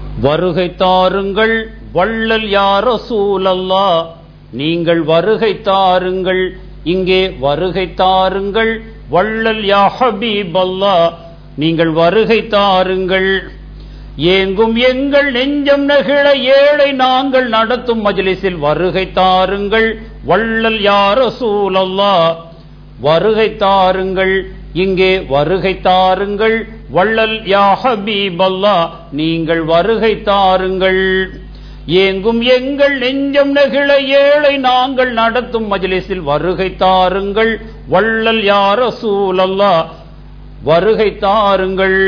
வருகை தாருங்கள் வள்ளல் யார சூழல்லா நீங்கள் வருகை தாருங்கள் இங்கே வருகை தாருங்கள் வள்ளல் யா ஹபீபல்லா நீங்கள் வருகை தாருங்கள் ஏங்கும் எங்கள் நெஞ்சம் நெகிழ ஏழை நாங்கள் நடத்தும் மஜ்லிஸில் வருகை தாருங்கள் வள்ளல் யார சூழல்லா வருகை தாருங்கள் இங்கே வருகை தாருங்கள் வள்ளல் யா ஹபீபல்லா நீங்கள் வருகை தாருங்கள் ஏங்கும் எங்கள் நெஞ்சம் நெகிழ ஏழை நாங்கள் நடத்தும் மஜ்லிஸில் வருகை தாருங்கள் வள்ளல் யா ரசூலல்லா வருகை தாருங்கள்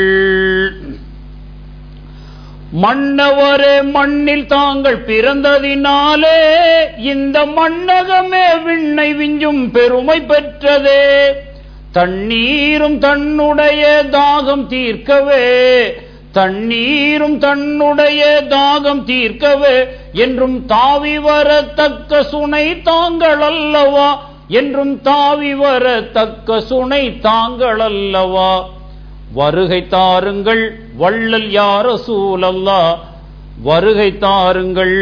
மன்னவரே மண்ணில் தாங்கள் பிறந்ததினாலே இந்த மண்ணகமே விண்ணை விஞ்சும் பெருமை பெற்றதே தண்ணீரும் தன்னுடைய தாகம் தீர்க்கவே தண்ணீரும் தன்னுடைய தாகம் தீர்க்கவே என்றும் தாவி வரத்தக்க சுனை தாங்கள் அல்லவா என்றும் தாவி வரத்தக்க சுனை தாங்கள் அல்லவா வருகை தாருங்கள் வள்ளல் யார சூழல்லா வருகை தாருங்கள்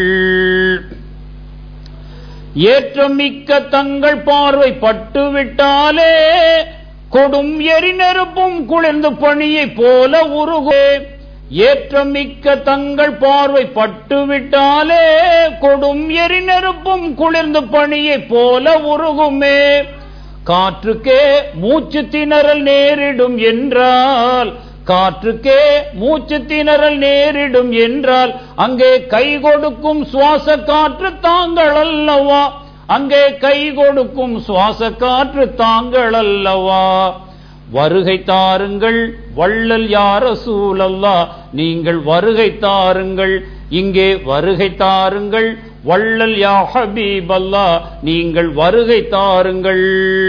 ஏற்றம் மிக்க தங்கள் பார்வை பட்டுவிட்டாலே கொடும் எரி நெருப்பும் குளிர்ந்து பணியை போல உருகே ஏற்றம் மிக்க தங்கள் பார்வை பட்டுவிட்டாலே கொடும் எரி நெருப்பும் குளிர்ந்து பணியை போல உருகுமே காற்றுக்கே மூச்சு திணறல் நேரிடும் என்றால் காற்றுக்கே மூச்சு திணறல் நேரிடும் என்றால் அங்கே கை கொடுக்கும் சுவாச காற்று தாங்கள் அல்லவா அங்கே கை கொடுக்கும் சுவாச காற்று தாங்கள் அல்லவா வருகை தாருங்கள் வள்ளல் யார சூழல்லா நீங்கள் வருகை தாருங்கள் இங்கே வருகை தாருங்கள் வள்ளல் யா ஹபீபல்லா நீங்கள் வருகை தாருங்கள்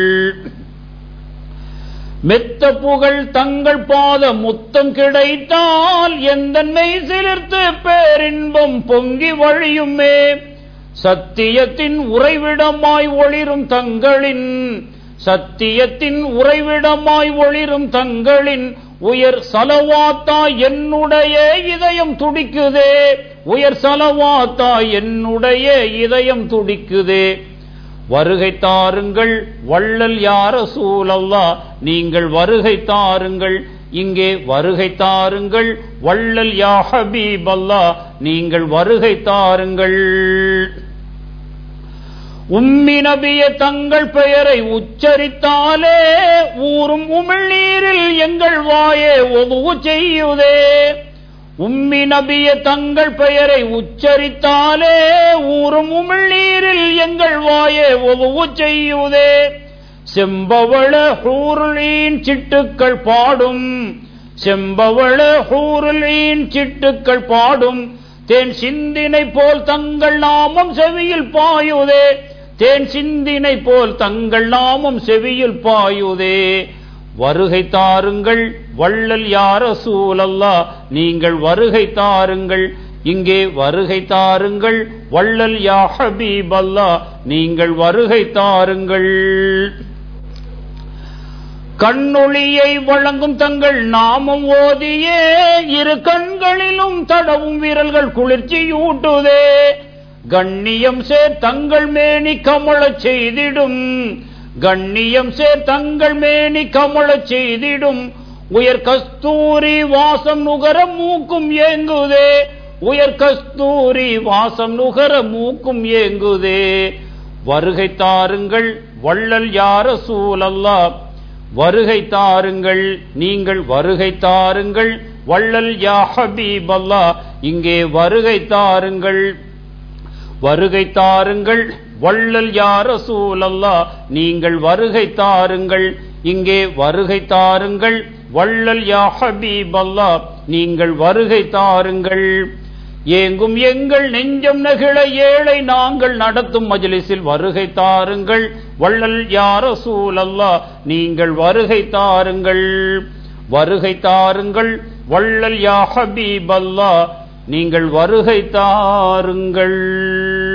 மெத்த புகழ் தங்கள் பாத முத்தம் கிடைத்தால் எந்த மெய் சிலிர்த்து பேரின்பம் பொங்கி வழியுமே சத்தியத்தின் உறைவிடமாய் ஒளிரும் தங்களின் சத்தியத்தின் உறைவிடமாய் ஒளிரும் தங்களின் உயர் சலவாத்தா என்னுடைய இதயம் துடிக்குதே உயர் சலவாத்தா என்னுடைய இதயம் துடிக்குதே வருகை தாருங்கள் வள்ளல் யார சூழல்லா நீங்கள் வருகை தாருங்கள் இங்கே வருகை தாருங்கள் வள்ளல் யா ஹபீபல்லா நீங்கள் வருகை தாருங்கள் உம்மி நபிய தங்கள் பெயரை உச்சரித்தாலே ஊரும் உமிழ்நீரில் எங்கள் வாயே ஒதுவு செய்யுதே உம்மி நபிய தங்கள் பெயரை உச்சரித்தாலே ஊரும் உமிழ்நீரில் எங்கள் வாயே ஒதுவு செய்யுதே செம்பவள ஹூருளின் சிட்டுக்கள் பாடும் செம்பவள ஹூருளின் சிட்டுக்கள் பாடும் தேன் சிந்தினை போல் தங்கள் நாமம் செவியில் பாயுதே தேன் சிந்தினை போல் தங்கள் நாமம் செவியில் பாயுதே வருகை தாருங்கள் வள்ளல் யார சூழல்லா நீங்கள் வருகை தாருங்கள் இங்கே வருகை தாருங்கள் வள்ளல் யா ஹபீபல்லா நீங்கள் வருகை தாருங்கள் கண்ணொளியை வழங்கும் தங்கள் நாமம் ஓதியே இரு கண்களிலும் தடவும் வீரல்கள் குளிர்ச்சியூட்டுதே கண்ணியம் சேர் தங்கள் மேனி கமழச் செய்திடும் கண்ணியம் சேர் தங்கள் மேனி கமழச் செய்திடும் உயர் கஸ்தூரி வாசம் நுகர மூக்கும் ஏங்குதே உயர் கஸ்தூரி வாசம் நுகர மூக்கும் ஏங்குதே வருகை தாருங்கள் வள்ளல் யார சூழல்லா வருகை தாருங்கள் நீங்கள் வருகை தாருங்கள் வள்ளல் யா ஹபீபல்லா இங்கே வருகை தாருங்கள் வருகை தாருங்கள் வள்ளல் யா ரசூலல்லா நீங்கள் வருகை தாருங்கள் இங்கே வருகை தாருங்கள் வள்ளல் யா ஹபீபல்லா நீங்கள் வருகை தாருங்கள் ஏங்கும் எங்கள் நெஞ்சம் நெகிழ ஏழை நாங்கள் நடத்தும் மஜ்லிஸில் வருகை தாருங்கள் வள்ளல் யார சூழல்லா நீங்கள் வருகை தாருங்கள் வருகை தாருங்கள் வள்ளல் யா ஹபீபல்லா நீங்கள் வருகை தாருங்கள்